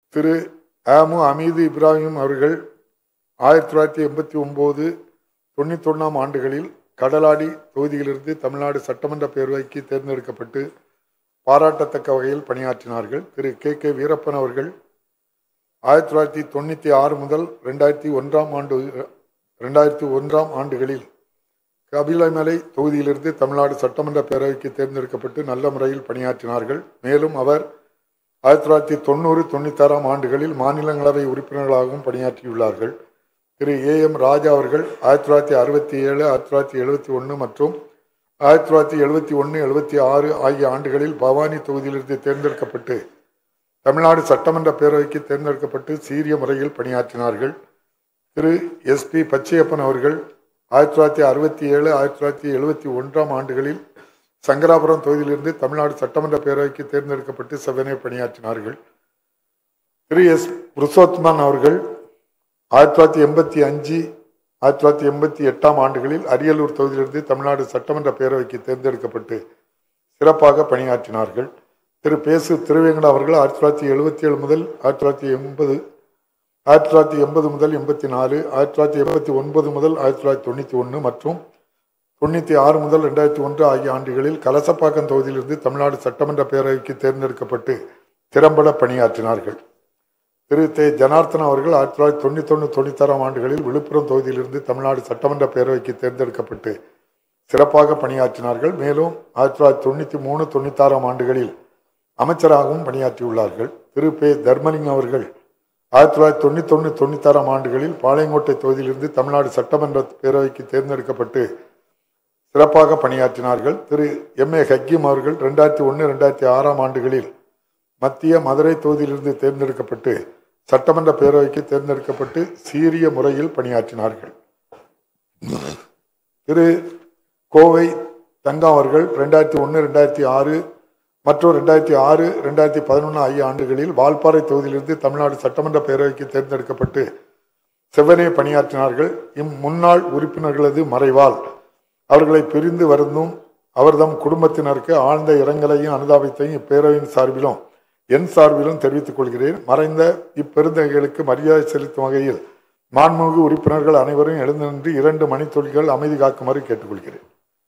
திரு ஆமு அமீது இப்ராஹிம் அவர்கள் ஆயிரத்தி தொள்ளாயிரத்தி எண்பத்தி ஒன்பது தொண்ணூத்தொன்னாம் ஆண்டுகளில் கடலாடி தொகுதியிலிருந்து தமிழ்நாடு சட்டமன்ற பேரவைக்கு தேர்ந்தெடுக்கப்பட்டு பாராட்டத்தக்க வகையில் பணியாற்றினார்கள் திரு கே கே வீரப்பன் அவர்கள் ஆயிரத்தி தொள்ளாயிரத்தி தொண்ணூற்றி ஆறு முதல் ரெண்டாயிரத்தி ஒன்றாம் ஆண்டு ரெண்டாயிரத்தி ஒன்றாம் ஆண்டுகளில் கபிலமலை தொகுதியிலிருந்து தமிழ்நாடு சட்டமன்ற பேரவைக்கு தேர்ந்தெடுக்கப்பட்டு நல்ல முறையில் பணியாற்றினார்கள் மேலும் அவர் ஆயிரத்தி தொள்ளாயிரத்தி தொண்ணூறு தொண்ணூத்தாறாம் ஆண்டுகளில் மாநிலங்களவை உறுப்பினர்களாகவும் பணியாற்றியுள்ளார்கள் திரு ஏ எம் ராஜா அவர்கள் ஆயிரத்தி தொள்ளாயிரத்தி அறுபத்தி ஏழு ஆயிரத்தி தொள்ளாயிரத்தி எழுபத்தி ஒன்று மற்றும் ஆயிரத்தி தொள்ளாயிரத்தி எழுபத்தி ஒன்று எழுபத்தி ஆறு ஆகிய ஆண்டுகளில் பவானி தொகுதியிலிருந்து தேர்ந்தெடுக்கப்பட்டு தமிழ்நாடு சட்டமன்ற பேரவைக்கு தேர்ந்தெடுக்கப்பட்டு சீரிய முறையில் பணியாற்றினார்கள் திரு எஸ் பி பச்சையப்பன் அவர்கள் ஆயிரத்தி தொள்ளாயிரத்தி அறுபத்தி ஏழு ஆயிரத்தி தொள்ளாயிரத்தி எழுபத்தி ஒன்றாம் ஆண்டுகளில் சங்கராபுரம் தொகுதியிலிருந்து தமிழ்நாடு சட்டமன்ற பேரவைக்கு தேர்ந்தெடுக்கப்பட்டு செவ்வனே பணியாற்றினார்கள் திரு எஸ் புருஷோத்மன் அவர்கள் ஆயிரத்தி தொள்ளாயிரத்தி எண்பத்தி அஞ்சு ஆயிரத்தி தொள்ளாயிரத்தி எண்பத்தி எட்டாம் ஆண்டுகளில் அரியலூர் தொகுதியிலிருந்து தமிழ்நாடு சட்டமன்ற பேரவைக்கு தேர்ந்தெடுக்கப்பட்டு சிறப்பாக பணியாற்றினார்கள் திரு பேசு திருவேங்கட அவர்கள் ஆயிரத்தி தொள்ளாயிரத்தி எழுபத்தி ஏழு முதல் ஆயிரத்தி தொள்ளாயிரத்தி எண்பது ஆயிரத்தி தொள்ளாயிரத்தி எண்பது முதல் எண்பத்தி நாலு ஆயிரத்தி தொள்ளாயிரத்தி எண்பத்தி ஒன்பது முதல் ஆயிரத்தி தொள்ளாயிரத்தி தொண்ணூற்றி ஒன்று மற்றும் தொண்ணூற்றி ஆறு முதல் ரெண்டாயிரத்தி ஒன்று ஆகிய ஆண்டுகளில் கலசப்பாக்கம் தொகுதியிலிருந்து தமிழ்நாடு சட்டமன்ற பேரவைக்கு தேர்ந்தெடுக்கப்பட்டு திறம்பட பணியாற்றினார்கள் திரு தே ஜனார்த்தன் அவர்கள் ஆயிரத்தி தொள்ளாயிரத்தி தொண்ணூத்தொன்று தொண்ணூத்தாறாம் ஆண்டுகளில் விழுப்புரம் தொகுதியிலிருந்து தமிழ்நாடு சட்டமன்ற பேரவைக்கு தேர்ந்தெடுக்கப்பட்டு சிறப்பாக பணியாற்றினார்கள் மேலும் ஆயிரத்தி தொள்ளாயிரத்தி தொண்ணூற்றி மூணு தொண்ணூத்தாறாம் ஆண்டுகளில் அமைச்சராகவும் பணியாற்றியுள்ளார்கள் திரு பே தர்மலிங்கம் அவர்கள் ஆயிரத்தி தொள்ளாயிரத்தி தொண்ணூத்தொன்று தொண்ணூத்தாறாம் ஆண்டுகளில் பாளையங்கோட்டை தொகுதியிலிருந்து தமிழ்நாடு சட்டமன்ற பேரவைக்கு தேர்ந்தெடுக்கப்பட்டு சிறப்பாக பணியாற்றினார்கள் திரு எம் ஏ ஹக்கீம் அவர்கள் ரெண்டாயிரத்தி ஒன்று ரெண்டாயிரத்தி ஆறாம் ஆண்டுகளில் மத்திய மதுரை தொகுதியிலிருந்து தேர்ந்தெடுக்கப்பட்டு சட்டமன்ற பேரவைக்கு தேர்ந்தெடுக்கப்பட்டு சீரிய முறையில் பணியாற்றினார்கள் திரு கோவை தங்கம் அவர்கள் ரெண்டாயிரத்தி ஒன்று ரெண்டாயிரத்தி ஆறு மற்றும் ரெண்டாயிரத்தி ஆறு ரெண்டாயிரத்தி பதினொன்று ஆகிய ஆண்டுகளில் வால்பாறை தொகுதியிலிருந்து தமிழ்நாடு சட்டமன்ற பேரவைக்கு தேர்ந்தெடுக்கப்பட்டு செவ்வனே பணியாற்றினார்கள் இம் முன்னாள் உறுப்பினர்களது மறைவால் அவர்களை பிரிந்து வருந்தும் அவர்தம் குடும்பத்தினருக்கு ஆழ்ந்த இரங்கலையும் அனுதாபத்தையும் இப்பேரவையின் சார்பிலும் என் சார்பிலும் தெரிவித்துக் கொள்கிறேன் மறைந்த இப்பெருந்தகைகளுக்கு மரியாதை செலுத்தும் வகையில் மாண்புமிகு உறுப்பினர்கள் அனைவரும் எழுந்து நின்று இரண்டு மணித்துளிகள் அமைதி காக்குமாறு கேட்டுக்கொள்கிறேன்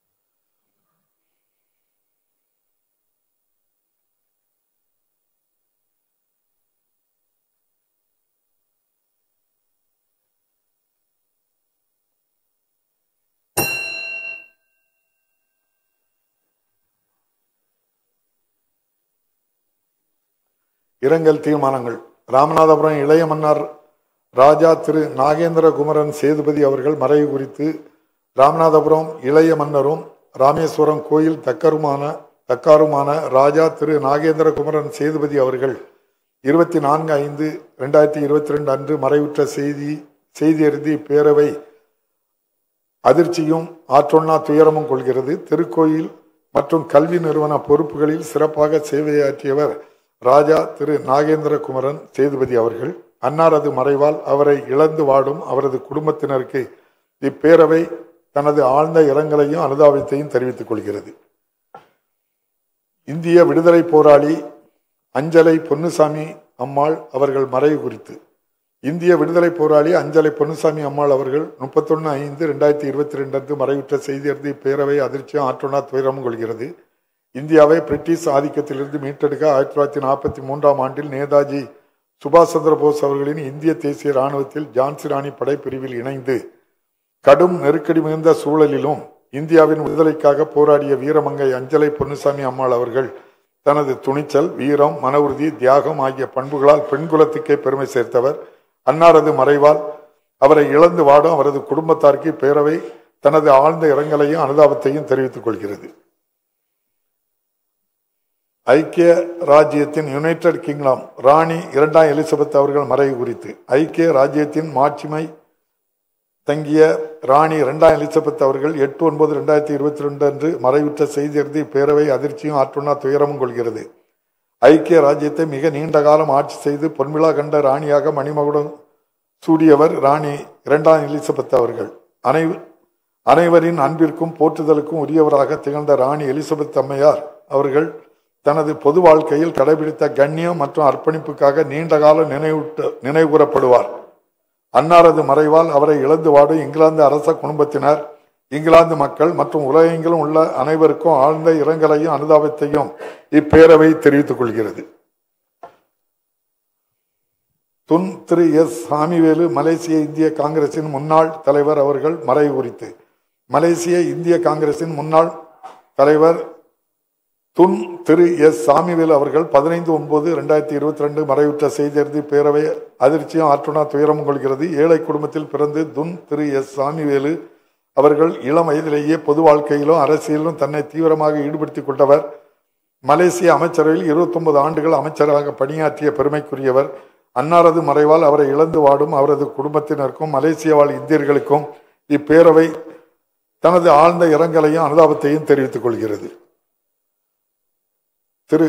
இரங்கல் தீர்மானங்கள் ராமநாதபுரம் இளைய மன்னர் ராஜா திரு நாகேந்திர குமரன் சேதுபதி அவர்கள் மறைவு குறித்து ராமநாதபுரம் இளைய மன்னரும் ராமேஸ்வரம் கோயில் தக்கருமான தக்காருமான ராஜா திரு நாகேந்திர குமரன் சேதுபதி அவர்கள் இருபத்தி நான்கு ஐந்து ரெண்டாயிரத்தி இருபத்தி ரெண்டு அன்று மறைவுற்ற செய்தி செய்தி அறிந்து இப்பேரவை அதிர்ச்சியும் ஆற்றொன்னா துயரமும் கொள்கிறது திருக்கோயில் மற்றும் கல்வி நிறுவன பொறுப்புகளில் சிறப்பாக சேவையாற்றியவர் ராஜா திரு நாகேந்திர குமரன் சேதுபதி அவர்கள் அன்னாரது மறைவால் அவரை இழந்து வாடும் அவரது குடும்பத்தினருக்கு இப்பேரவை தனது ஆழ்ந்த இரங்கலையும் அனுதாபத்தையும் தெரிவித்துக் கொள்கிறது இந்திய விடுதலை போராளி அஞ்சலை பொன்னுசாமி அம்மாள் அவர்கள் மறைவு குறித்து இந்திய விடுதலை போராளி அஞ்சலை பொன்னுசாமி அம்மாள் அவர்கள் முப்பத்தொன்று ஐந்து ரெண்டாயிரத்தி இருபத்தி ரெண்டு அன்று மறைவுற்ற செய்தி அறிந்து இப்பேரவை அதிர்ச்சியும் ஆற்றொன்னா துயரமும் கொள்கிறது இந்தியாவை பிரிட்டிஷ் ஆதிக்கத்திலிருந்து மீட்டெடுக்க ஆயிரத்தி தொள்ளாயிரத்தி நாற்பத்தி மூன்றாம் ஆண்டில் நேதாஜி சுபாஷ் சந்திர போஸ் அவர்களின் இந்திய தேசிய இராணுவத்தில் ஜான்சி ராணி படைப்பிரிவில் இணைந்து கடும் நெருக்கடி மிகுந்த சூழலிலும் இந்தியாவின் விடுதலைக்காக போராடிய வீரமங்கை அஞ்சலை பொன்னுசாமி அம்மாள் அவர்கள் தனது துணிச்சல் வீரம் மன உறுதி தியாகம் ஆகிய பண்புகளால் பெண்குலத்துக்கே பெருமை சேர்த்தவர் அன்னாரது மறைவால் அவரை இழந்து வாடும் அவரது குடும்பத்தாருக்கு பேரவை தனது ஆழ்ந்த இரங்கலையும் அனுதாபத்தையும் தெரிவித்துக் கொள்கிறது ஐக்கிய ராஜ்யத்தின் யுனைடெட் கிங்டம் ராணி இரண்டாம் எலிசபெத் அவர்கள் மறைவு குறித்து ஐக்கிய ராஜ்யத்தின் மாட்சிமை தங்கிய ராணி இரண்டாம் எலிசபெத் அவர்கள் எட்டு ஒன்பது ரெண்டாயிரத்தி இருபத்தி ரெண்டு அன்று மறைவுற்ற செய்தி அறிந்து பேரவை அதிர்ச்சியும் ஆற்றுணா துயரமும் கொள்கிறது ஐக்கிய ராஜ்யத்தை மிக நீண்ட காலம் ஆட்சி செய்து பொன்விழா கண்ட ராணியாக மணிமகுடம் சூடியவர் ராணி இரண்டாம் எலிசபெத் அவர்கள் அனை அனைவரின் அன்பிற்கும் போற்றுதலுக்கும் உரியவராக திகழ்ந்த ராணி எலிசபெத் அம்மையார் அவர்கள் தனது பொது வாழ்க்கையில் கடைபிடித்த கண்ணியம் மற்றும் அர்ப்பணிப்புக்காக நீண்டகால நினைவூட்ட நினைவுகூரப்படுவார் அன்னாரது மறைவால் அவரை இழந்து வாடும் இங்கிலாந்து அரச குடும்பத்தினர் இங்கிலாந்து மக்கள் மற்றும் உலகெங்கிலும் உள்ள அனைவருக்கும் ஆழ்ந்த இரங்கலையும் அனுதாபத்தையும் இப்பேரவை தெரிவித்துக் கொள்கிறது துன் திரு எஸ் சாமிவேலு மலேசிய இந்திய காங்கிரசின் முன்னாள் தலைவர் அவர்கள் மறைவு குறித்து மலேசிய இந்திய காங்கிரசின் முன்னாள் தலைவர் துன் திரு எஸ் சாமிவேலு அவர்கள் பதினைந்து ஒன்பது ரெண்டாயிரத்தி இருபத்தி ரெண்டு மறைவுற்ற செய்தியறிந்து பேரவை அதிர்ச்சியும் ஆற்றுணா துயரமும் கொள்கிறது ஏழை குடும்பத்தில் பிறந்து துன் திரு எஸ் சாமிவேலு அவர்கள் இளம் வயதிலேயே பொது வாழ்க்கையிலும் அரசியலிலும் தன்னை தீவிரமாக ஈடுபடுத்திக் கொண்டவர் மலேசிய அமைச்சரவையில் இருபத்தொன்பது ஆண்டுகள் அமைச்சராக பணியாற்றிய பெருமைக்குரியவர் அன்னாரது மறைவால் அவரை இழந்து வாடும் அவரது குடும்பத்தினருக்கும் மலேசிய வாழ் இந்தியர்களுக்கும் இப்பேரவை தனது ஆழ்ந்த இரங்கலையும் அனுதாபத்தையும் தெரிவித்துக் கொள்கிறது திரு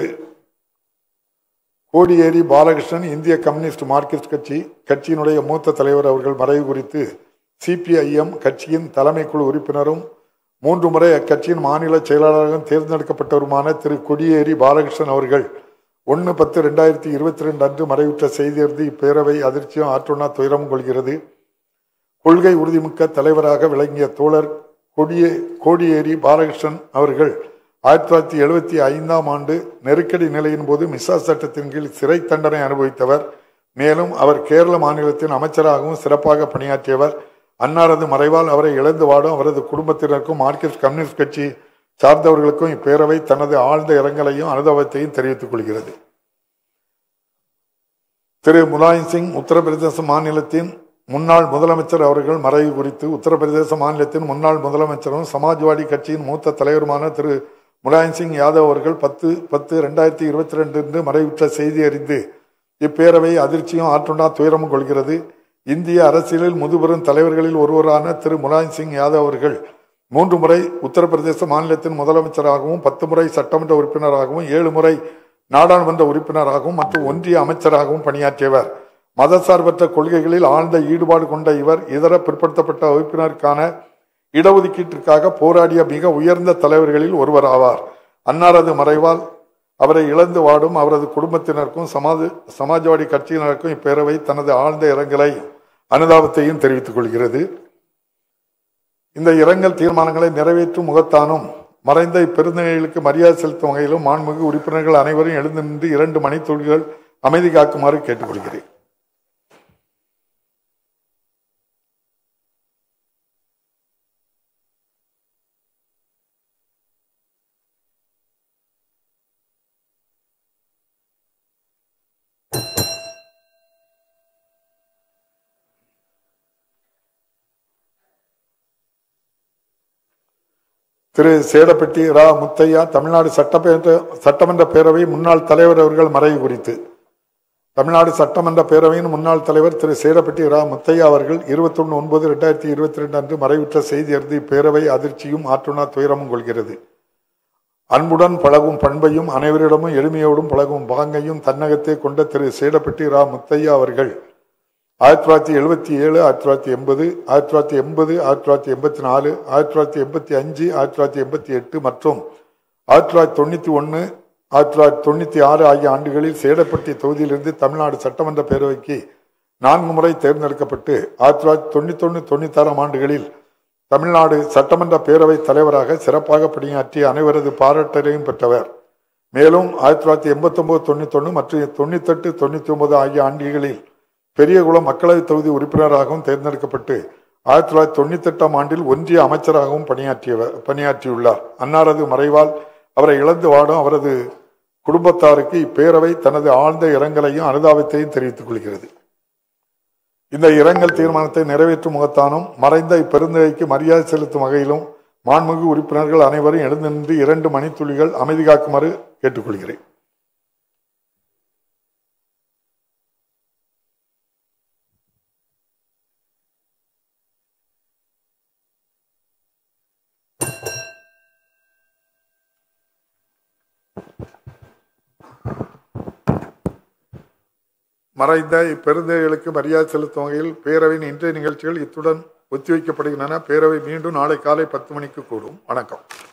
கோடியேரி பாலகிருஷ்ணன் இந்திய கம்யூனிஸ்ட் மார்க்சிஸ்ட் கட்சி கட்சியினுடைய மூத்த தலைவர் அவர்கள் மறைவு குறித்து சிபிஐஎம் கட்சியின் தலைமை குழு உறுப்பினரும் மூன்று முறை அக்கட்சியின் மாநில செயலாளராக தேர்ந்தெடுக்கப்பட்டவருமான திரு கொடியேரி பாலகிருஷ்ணன் அவர்கள் ஒன்று பத்து ரெண்டாயிரத்தி இருபத்தி ரெண்டு அன்று மறைவுற்ற செய்தியறிந்து இப்பேரவை அதிர்ச்சியும் ஆற்றுணா துயரமும் கொள்கிறது கொள்கை உறுதிமிக்க தலைவராக விளங்கிய தோழர் கொடியே கோடியேரி பாலகிருஷ்ணன் அவர்கள் ஆயிரத்தி தொள்ளாயிரத்தி எழுபத்தி ஐந்தாம் ஆண்டு நெருக்கடி நிலையின் போது மிசா சட்டத்தின் கீழ் சிறை தண்டனை அனுபவித்தவர் மேலும் அவர் கேரள மாநிலத்தின் அமைச்சராகவும் சிறப்பாக பணியாற்றியவர் அன்னாரது மறைவால் அவரை இழந்து வாடும் அவரது குடும்பத்தினருக்கும் மார்க்சிஸ்ட் கம்யூனிஸ்ட் கட்சி சார்ந்தவர்களுக்கும் இப்பேரவை தனது ஆழ்ந்த இரங்கலையும் அனுதாபத்தையும் தெரிவித்துக் கொள்கிறது திரு முலாயம் சிங் உத்தரப்பிரதேச மாநிலத்தின் முன்னாள் முதலமைச்சர் அவர்கள் மறைவு குறித்து உத்தரப்பிரதேச மாநிலத்தின் முன்னாள் முதலமைச்சரும் சமாஜ்வாடி கட்சியின் மூத்த தலைவருமான திரு முலாயம் சிங் யாதவ் அவர்கள் பத்து பத்து ரெண்டாயிரத்தி இருபத்தி ரெண்டு மறைவுற்ற செய்தி அறிந்து இப்பேரவை அதிர்ச்சியும் ஆற்றுண்டா துயரமும் கொள்கிறது இந்திய அரசியலில் முதுபெரும் தலைவர்களில் ஒருவரான திரு முலாயம் சிங் யாதவ் அவர்கள் மூன்று முறை உத்தரப்பிரதேச மாநிலத்தின் முதலமைச்சராகவும் பத்து முறை சட்டமன்ற உறுப்பினராகவும் ஏழு முறை நாடாளுமன்ற உறுப்பினராகவும் மற்றும் ஒன்றிய அமைச்சராகவும் பணியாற்றியவர் மதசார்பற்ற கொள்கைகளில் ஆழ்ந்த ஈடுபாடு கொண்ட இவர் இதர பிற்படுத்தப்பட்ட வகுப்பினருக்கான இடஒதுக்கீட்டிற்காக போராடிய மிக உயர்ந்த தலைவர்களில் ஒருவர் ஆவார் அன்னாரது மறைவால் அவரை இழந்து வாடும் அவரது குடும்பத்தினருக்கும் சமாஜ் சமாஜ்வாடி கட்சியினருக்கும் இப்பேரவை தனது ஆழ்ந்த இரங்கலை அனுதாபத்தையும் தெரிவித்துக் கொள்கிறது இந்த இரங்கல் தீர்மானங்களை நிறைவேற்றும் முகத்தானும் மறைந்த இப்பெருந்தகைகளுக்கு மரியாதை செலுத்தும் வகையிலும் மாண்புமிகு உறுப்பினர்கள் அனைவரும் எழுந்து நின்று இரண்டு மணித்துளிகள் அமைதி காக்குமாறு கேட்டுக்கொள்கிறேன் திரு சேடப்பட்டி ரா முத்தையா தமிழ்நாடு சட்டப்பேர சட்டமன்ற பேரவை முன்னாள் தலைவர் அவர்கள் மறைவு குறித்து தமிழ்நாடு சட்டமன்ற பேரவையின் முன்னாள் தலைவர் திரு சேடப்பட்டி ரா முத்தையா அவர்கள் இருபத்தொன்னு ஒன்பது ரெண்டாயிரத்தி இருபத்தி ரெண்டு அன்று மறைவுற்ற செய்தி அறிந்து பேரவை அதிர்ச்சியும் ஆற்றுணா துயரமும் கொள்கிறது அன்புடன் பழகும் பண்பையும் அனைவரிடமும் எளிமையோடும் பழகும் பாங்கையும் தன்னகத்தே கொண்ட திரு சேடப்பட்டி ரா முத்தையா அவர்கள் ஆயிரத்தி தொள்ளாயிரத்தி எழுபத்தி ஏழு ஆயிரத்தி தொள்ளாயிரத்தி எண்பது ஆயிரத்தி தொள்ளாயிரத்தி எண்பது ஆயிரத்தி தொள்ளாயிரத்தி எண்பத்தி நாலு ஆயிரத்தி தொள்ளாயிரத்தி எண்பத்தி அஞ்சு ஆயிரத்தி தொள்ளாயிரத்தி எண்பத்தி எட்டு மற்றும் ஆயிரத்தி தொள்ளாயிரத்தி தொண்ணூற்றி ஒன்று ஆயிரத்தி தொள்ளாயிரத்தி தொண்ணூற்றி ஆறு ஆகிய ஆண்டுகளில் சேடப்பட்டி தொகுதியிலிருந்து தமிழ்நாடு சட்டமன்ற பேரவைக்கு நான்கு முறை தேர்ந்தெடுக்கப்பட்டு ஆயிரத்தி தொள்ளாயிரத்தி தொண்ணூத்தொன்று தொண்ணூத்தாறாம் ஆண்டுகளில் தமிழ்நாடு சட்டமன்ற பேரவை தலைவராக சிறப்பாக பணியாற்றி அனைவரது பாராட்டலையும் பெற்றவர் மேலும் ஆயிரத்தி தொள்ளாயிரத்தி எண்பத்தொன்பது தொண்ணூத்தொன்று மற்றும் தொண்ணூத்தெட்டு தொண்ணூற்றி ஒன்பது ஆகிய ஆண்டுகளில் பெரியகுளம் மக்களவைத் தொகுதி உறுப்பினராகவும் தேர்ந்தெடுக்கப்பட்டு ஆயிரத்தி தொள்ளாயிரத்தி தொண்ணூத்தி எட்டாம் ஆண்டில் ஒன்றிய அமைச்சராகவும் பணியாற்றியவர் பணியாற்றியுள்ளார் அன்னாரது மறைவால் அவரை இழந்து வாடும் அவரது குடும்பத்தாருக்கு இப்பேரவை தனது ஆழ்ந்த இரங்கலையும் அனுதாபத்தையும் தெரிவித்துக் கொள்கிறது இந்த இரங்கல் தீர்மானத்தை நிறைவேற்றும் முகத்தானும் மறைந்த இப்பெருந்தகைக்கு மரியாதை செலுத்தும் வகையிலும் மாண்புமிகு உறுப்பினர்கள் அனைவரும் எழுந்து நின்று இரண்டு மணித்துளிகள் அமைதி காக்குமாறு கேட்டுக்கொள்கிறேன் மறைந்த இப்பெருந்தகைகளுக்கு மரியாதை செலுத்தும் வகையில் பேரவையின் இன்றைய நிகழ்ச்சிகள் இத்துடன் ஒத்திவைக்கப்படுகின்றன பேரவை மீண்டும் நாளை காலை பத்து மணிக்கு கூடும் வணக்கம்